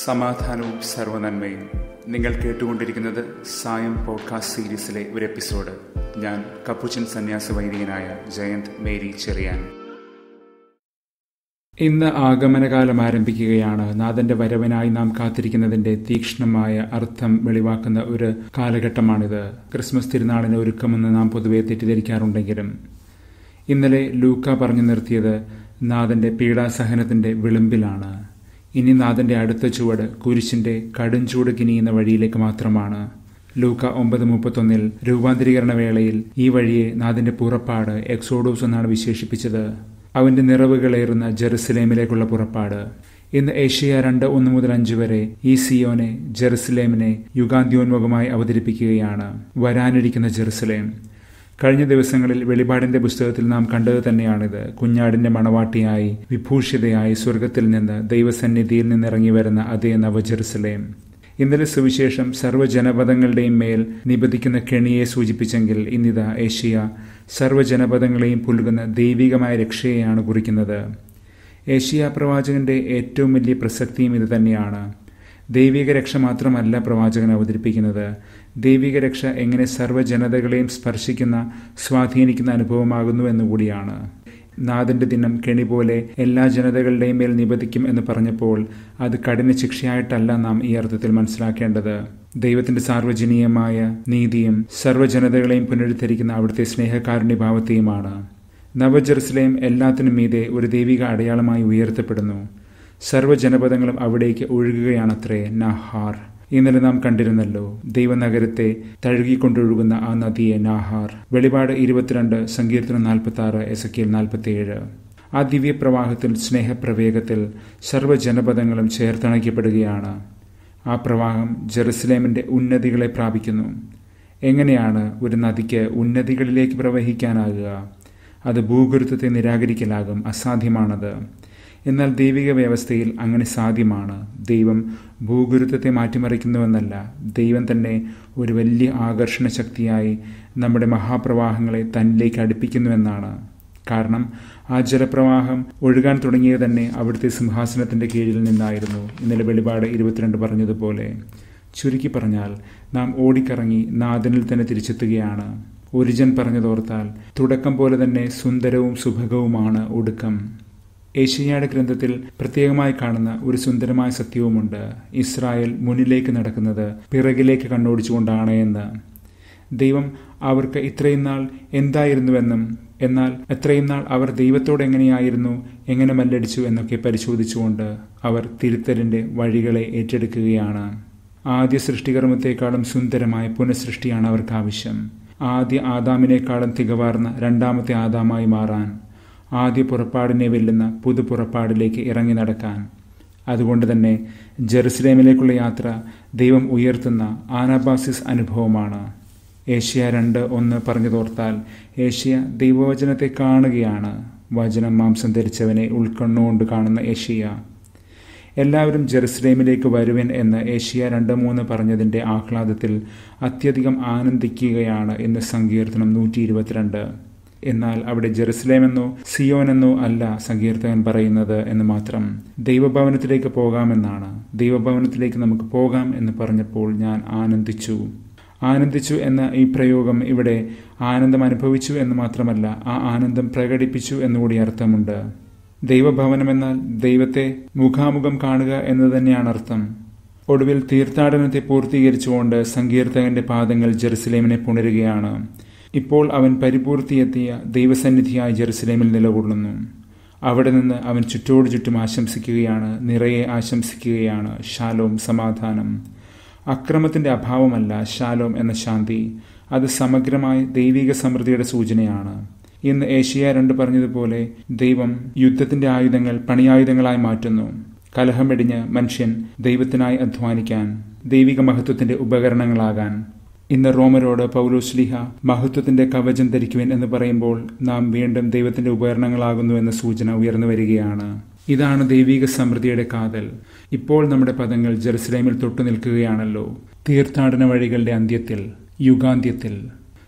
സമാധാനവും സർവനന്മയും നിങ്ങൾ കേട്ടുകൊണ്ടിരിക്കുന്നത് സായം പോഡ്കാസ്റ്റ് സീരീസിലെ ഒരു എപ്പിസോഡ് ഞാൻ കപ്പുച്ചൻ സന്യാസ വൈദികനായ ജയന്ത് മേരി ചെറിയാൻ ഇന്ന് ആഗമനകാലം ആരംഭിക്കുകയാണ് നാഥന്റെ വരവനായി നാം കാത്തിരിക്കുന്നതിന്റെ തീക്ഷ്ണമായ അർത്ഥം വെളിവാക്കുന്ന ഒരു കാലഘട്ടമാണിത് ക്രിസ്മസ് തിരുനാളിന് ഒരുക്കമെന്ന് നാം പൊതുവെ തെറ്റിദ്ധരിക്കാറുണ്ടെങ്കിലും ഇന്നലെ ലൂക്ക പറഞ്ഞു നിർത്തിയത് നാഥന്റെ പീഡാസഹനത്തിന്റെ വിളിമ്പിലാണ് ഇനി നാഥന്റെ അടുത്ത ചുവട് കുരിശിന്റെ കടുംചൂട് കിനിയുന്ന വഴിയിലേക്ക് മാത്രമാണ് ലൂക്ക ഒമ്പത് മുപ്പത്തൊന്നിൽ രൂപാന്തരീകരണ വേളയിൽ ഈ വഴിയെ നാഥന്റെ പുറപ്പാട് എക്സോഡോസ് എന്നാണ് വിശേഷിപ്പിച്ചത് അവന്റെ നിറവുകളേറുന്ന ജെറുസലേമിലേക്കുള്ള പുറപ്പാട് ഇന്ന് ഏഷ്യ രണ്ട് ഒന്ന് മുതൽ അഞ്ച് വരെ ഈ സിയോനെ ജെറുസലേമിനെ യുഗാന്ത്യോന്മുഖമായി അവതരിപ്പിക്കുകയാണ് വരാനിരിക്കുന്ന ജെറുസലേം കഴിഞ്ഞ ദിവസങ്ങളിൽ വെളിപാടിന്റെ പുസ്തകത്തിൽ നാം കണ്ടത് തന്നെയാണിത് കുഞ്ഞാടിന്റെ മണവാട്ടിയായി വിഭൂഷിതയായി സ്വർഗത്തിൽ നിന്ന് ദൈവസന്നിധിയിൽ നിന്നിറങ്ങി വരുന്ന അതേ നവജെറുസലേം ഇന്നലെ സുവിശേഷം സർവ്വജനപദങ്ങളുടെയും മേൽ നിബന്ധിക്കുന്ന കെണിയെ സൂചിപ്പിച്ചെങ്കിൽ ഇന്നിതാ ഏഷ്യ സർവ്വജനപദങ്ങളെയും പുൽകുന്ന ദൈവികമായ രക്ഷയെയാണ് കുറിക്കുന്നത് ഏഷ്യ പ്രവാചകന്റെ ഏറ്റവും വലിയ പ്രസക്തിയും ഇത് തന്നെയാണ് ദൈവിക രക്ഷ മാത്രമല്ല പ്രവാചകൻ അവതരിപ്പിക്കുന്നത് ദൈവിക രക്ഷ എങ്ങനെ സർവ്വജനതകളെയും സ്പർശിക്കുന്ന സ്വാധീനിക്കുന്ന അനുഭവമാകുന്നു എന്നുകൂടിയാണ് നാഥന്റെ ദിനം കെണി പോലെ എല്ലാ ജനതകളുടെയും മേൽ നിബന്ധിക്കും എന്ന് പറഞ്ഞപ്പോൾ അത് കഠിന ശിക്ഷയായിട്ടല്ല നാം ഈ അർത്ഥത്തിൽ മനസ്സിലാക്കേണ്ടത് ദൈവത്തിന്റെ സാർവജനീയമായ നീതിയും സർവ്വജനതകളെയും പുനരുദ്ധരിക്കുന്ന അവിടുത്തെ സ്നേഹകാരുണ്യഭാവത്തെയുമാണ് നവജെറുസലേം എല്ലാത്തിനും മീതെ ഒരു ദൈവിക അടയാളമായി ഉയർത്തപ്പെടുന്നു സർവ്വജനപദങ്ങളും അവിടേക്ക് ഒഴുകുകയാണത്രേ നഹാർ ഇന്നലെ നാം കണ്ടിരുന്നല്ലോ ദൈവനഗരത്തെ തഴുകിക്കൊണ്ടൊഴുകുന്ന ആ നദിയെ നാഹാർ വെളിപാട് ഇരുപത്തിരണ്ട് സങ്കീർത്തനം നാൽപ്പത്തി ആറ് എസക്കിയൽ നാൽപ്പത്തിയേഴ് ആ ദിവ്യപ്രവാഹത്തിൽ സ്നേഹപ്രവേഗത്തിൽ സർവ്വജനപദങ്ങളും ചേർത്തണയ്ക്കപ്പെടുകയാണ് ആ പ്രവാഹം ജെറുസലേമിന്റെ ഉന്നതികളെ പ്രാപിക്കുന്നു എങ്ങനെയാണ് ഒരു നദിക്ക് ഉന്നതികളിലേക്ക് പ്രവഹിക്കാനാകുക അത് ഭൂഗുരുത്വത്തെ നിരാകരിക്കലാകും അസാധ്യമാണത് എന്നാൽ ദൈവിക വ്യവസ്ഥയിൽ അങ്ങനെ സാധ്യമാണ് ദൈവം ഭൂഗുരുത്വത്തെ മാറ്റിമറിക്കുന്നുവെന്നല്ല ദൈവം തന്നെ ഒരു വലിയ ആകർഷണ ശക്തിയായി നമ്മുടെ മഹാപ്രവാഹങ്ങളെ തന്നിലേക്ക് അടുപ്പിക്കുന്നുവെന്നാണ് കാരണം ആ ജലപ്രവാഹം ഒഴുകാൻ തുടങ്ങിയത് തന്നെ അവിടുത്തെ സിംഹാസനത്തിന്റെ കീഴിൽ നിന്നായിരുന്നു ഇന്നലെ വെളിപാട് ഇരുപത്തിരണ്ട് പറഞ്ഞതുപോലെ ചുരുക്കി പറഞ്ഞാൽ നാം ഓടിക്കറങ്ങി നാദനിൽ തന്നെ തിരിച്ചെത്തുകയാണ് ഒരിജൻ പറഞ്ഞതോർത്താൽ തുടക്കം പോലെ തന്നെ സുന്ദരവും സുഭഗവുമാണ് ഒടുക്കം ഏഷ്യയുടെ ഗ്രന്ഥത്തിൽ പ്രത്യേകമായി കാണുന്ന ഒരു സുന്ദരമായ സത്യവുമുണ്ട് ഇസ്രായേൽ മുന്നിലേക്ക് നടക്കുന്നത് പിറകിലേക്ക് കണ്ണോടിച്ചുകൊണ്ടാണ് എന്ന് ദൈവം അവർക്ക് ഇത്രയും നാൾ എന്തായിരുന്നുവെന്നും എന്നാൽ എത്രയും നാൾ അവർ ദൈവത്തോട് എങ്ങനെയായിരുന്നു എങ്ങനെ മല്ലടിച്ചു എന്നൊക്കെ പരിശോധിച്ചുകൊണ്ട് അവർ തിരുത്തലിന്റെ വഴികളെ ഏറ്റെടുക്കുകയാണ് ആദ്യ സൃഷ്ടികർമ്മത്തെക്കാളും സുന്ദരമായ പുനഃസൃഷ്ടിയാണ് അവർക്ക് ആവശ്യം ആദ്യ ആദാമിനേക്കാളും തികവാർന്ന രണ്ടാമത്തെ ആദാമായി മാറാൻ ആദ്യ പുറപ്പാടിനെ വെല്ലുന്ന പുതു പുറപ്പാടിലേക്ക് ഇറങ്ങി നടക്കാൻ അതുകൊണ്ട് തന്നെ ജെറുസലേമിലേക്കുള്ള യാത്ര ദൈവം ഉയർത്തുന്ന ആനാബാസിസ് അനുഭവമാണ് ഏഷ്യ രണ്ട് ഒന്ന് പറഞ്ഞു തോർത്താൽ ഏഷ്യ ദൈവവചനത്തെ കാണുകയാണ് വചനം മാംസം ധരിച്ചവനെ ഉൾക്കണ്ണുകൊണ്ട് കാണുന്ന ഏഷ്യ എല്ലാവരും ജെറുസലേമിലേക്ക് വരുവൻ എന്ന് ഏഷ്യ രണ്ട് മൂന്ന് പറഞ്ഞതിൻ്റെ ആഹ്ലാദത്തിൽ അത്യധികം ആനന്ദിക്കുകയാണ് എന്ന് സങ്കീർത്തനം നൂറ്റി ഇരുപത്തിരണ്ട് എന്നാൽ അവിടെ ജെറുസലേമെന്നോ സിയോനെന്നോ അല്ല സങ്കീർത്തകൻ പറയുന്നത് എന്ന് മാത്രം ദൈവഭവനത്തിലേക്ക് പോകാമെന്നാണ് ദൈവഭവനത്തിലേക്ക് നമുക്ക് പോകാം എന്ന് പറഞ്ഞപ്പോൾ ഞാൻ ആനന്ദിച്ചു ആനന്ദിച്ചു എന്ന ഈ പ്രയോഗം ഇവിടെ ആനന്ദം അനുഭവിച്ചു എന്ന് മാത്രമല്ല ആ ആനന്ദം പ്രകടിപ്പിച്ചു എന്നുകൂടി അർത്ഥമുണ്ട് ദൈവഭവനം എന്നാൽ ദൈവത്തെ മുഖാമുഖം കാണുക എന്ന് തന്നെയാണ് അർത്ഥം ഒടുവിൽ തീർത്ഥാടനത്തെ പൂർത്തീകരിച്ചുകൊണ്ട് സങ്കീർത്തകന്റെ പാദങ്ങൾ ജെറുസലേമിനെ പുണരുകയാണ് ഇപ്പോൾ അവൻ പരിപൂർത്തിയെത്തിയ ദൈവസന്നിധിയായി ജെറുസലേമിൽ നിലകൊള്ളുന്നു അവിടെ നിന്ന് അവൻ ചുറ്റോട് ചുറ്റും ആശംസിക്കുകയാണ് നിറയെ ആശംസിക്കുകയാണ് ശാലോം സമാധാനം അക്രമത്തിന്റെ അഭാവമല്ല ശാലോം എന്ന ശാന്തി അത് സമഗ്രമായ ദൈവിക സമൃദ്ധിയുടെ സൂചനയാണ് ഇന്ന് ഏഷ്യ രണ്ട് പറഞ്ഞതുപോലെ ദൈവം യുദ്ധത്തിന്റെ ആയുധങ്ങൾ പണിയായുധങ്ങളായി മാറ്റുന്നു കലഹമെടിഞ്ഞ് മനുഷ്യൻ ദൈവത്തിനായി അധ്വാനിക്കാൻ ദൈവിക മഹത്വത്തിന്റെ ഉപകരണങ്ങളാകാൻ ഇന്ന് റോമരോട് പൗലോസ്ലിഹ മഹത്വത്തിന്റെ കവചം ധരിക്കുവൻ എന്ന് പറയുമ്പോൾ നാം വീണ്ടും ദൈവത്തിന്റെ ഉപകരണങ്ങളാകുന്നു എന്ന സൂചന ഉയർന്നു വരികയാണ് ഇതാണ് ദൈവിക സമൃദ്ധിയുടെ കാതൽ ഇപ്പോൾ നമ്മുടെ പദങ്ങൾ ജെറുസലേമിൽ തൊട്ടു നിൽക്കുകയാണല്ലോ തീർത്ഥാടന വഴികളുടെ അന്ത്യത്തിൽ യുഗാന്ത്യത്തിൽ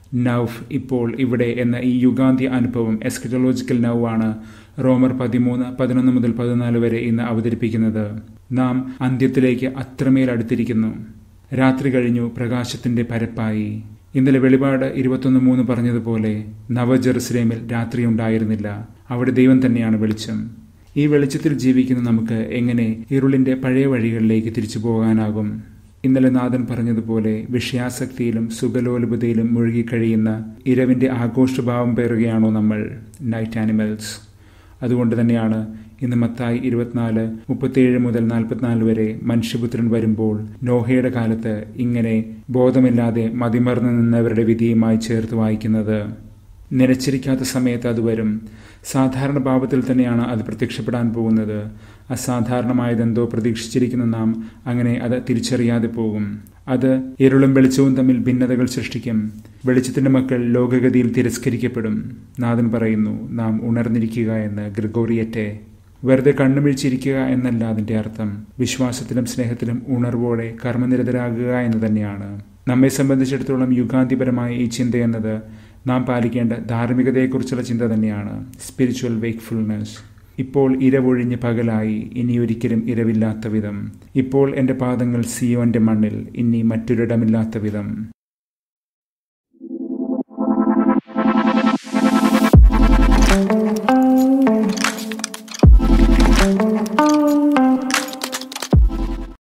നൗഫ് ഇപ്പോൾ ഇവിടെ എന്ന ഈ യുഗാന്തി അനുഭവം എസ്കറ്റോളജിക്കൽ നൗവാണ് റോമർ പതിമൂന്ന് പതിനൊന്ന് മുതൽ പതിനാല് വരെ ഇന്ന് അവതരിപ്പിക്കുന്നത് നാം അന്ത്യത്തിലേക്ക് അത്രമേൽ അടുത്തിരിക്കുന്നു രാത്രി കഴിഞ്ഞു പ്രകാശത്തിന്റെ പരപ്പായി ഇന്നലെ വെളിപാട് ഇരുപത്തൊന്ന് മൂന്ന് പറഞ്ഞതുപോലെ നവജെറുസലേമിൽ രാത്രി ഉണ്ടായിരുന്നില്ല അവിടെ ദൈവം തന്നെയാണ് വെളിച്ചം ഈ വെളിച്ചത്തിൽ ജീവിക്കുന്ന നമുക്ക് എങ്ങനെ ഇരുളിന്റെ പഴയ വഴികളിലേക്ക് തിരിച്ചു പോകാനാകും ഇന്നലെ നാഥൻ പറഞ്ഞതുപോലെ വിഷയാസക്തിയിലും സുഖലോലുപതയിലും മുഴുകിക്കഴിയുന്ന ഇരവിന്റെ ആഘോഷഭാവം പേറുകയാണോ നമ്മൾ നൈറ്റ് ആനിമൽസ് അതുകൊണ്ട് തന്നെയാണ് ഇന്ന് മത്തായി ഇരുപത്തിനാല് മുപ്പത്തിയേഴ് മുതൽ നാൽപ്പത്തിനാല് വരെ മനുഷ്യപുത്രൻ വരുമ്പോൾ നോഹയുടെ കാലത്ത് ഇങ്ങനെ ബോധമില്ലാതെ മതിമറന്നു നിന്നവരുടെ വിധിയുമായി ചേർത്ത് വായിക്കുന്നത് നിലച്ചിരിക്കാത്ത സമയത്ത് അത് വരും സാധാരണ ഭാവത്തിൽ തന്നെയാണ് അത് പ്രത്യക്ഷപ്പെടാൻ പോകുന്നത് അസാധാരണമായതെന്തോ പ്രതീക്ഷിച്ചിരിക്കുന്ന നാം അങ്ങനെ അത് തിരിച്ചറിയാതെ പോകും അത് ഇരുളും വെളിച്ചവും തമ്മിൽ ഭിന്നതകൾ സൃഷ്ടിക്കും വെളിച്ചത്തിന്റെ മക്കൾ ലോകഗതിയിൽ തിരസ്കരിക്കപ്പെടും നാഥൻ പറയുന്നു നാം ഉണർന്നിരിക്കുക എന്ന് ഗ്രിഗോറിയറ്റെ വെറുതെ കണ്ണുമിഴിച്ചിരിക്കുക എന്നല്ല അതിന്റെ അർത്ഥം വിശ്വാസത്തിലും സ്നേഹത്തിലും ഉണർവോടെ കർമ്മനിരതരാകുക എന്ന് തന്നെയാണ് നമ്മെ സംബന്ധിച്ചിടത്തോളം യുഗാന്തിപരമായ ഈ ചിന്ത എന്നത് നാം പാലിക്കേണ്ട ധാർമ്മികതയെക്കുറിച്ചുള്ള ചിന്ത തന്നെയാണ് സ്പിരിച്വൽ വേക്ക്ഫുൾനെസ് ഇപ്പോൾ ഇരവൊഴിഞ്ഞ് പകലായി ഇനി ഒരിക്കലും ഇരവില്ലാത്ത വിധം ഇപ്പോൾ എൻ്റെ പാദങ്ങൾ സിയോന്റെ മണ്ണിൽ ഇനി മറ്റൊരിടമില്ലാത്ത വിധം thank you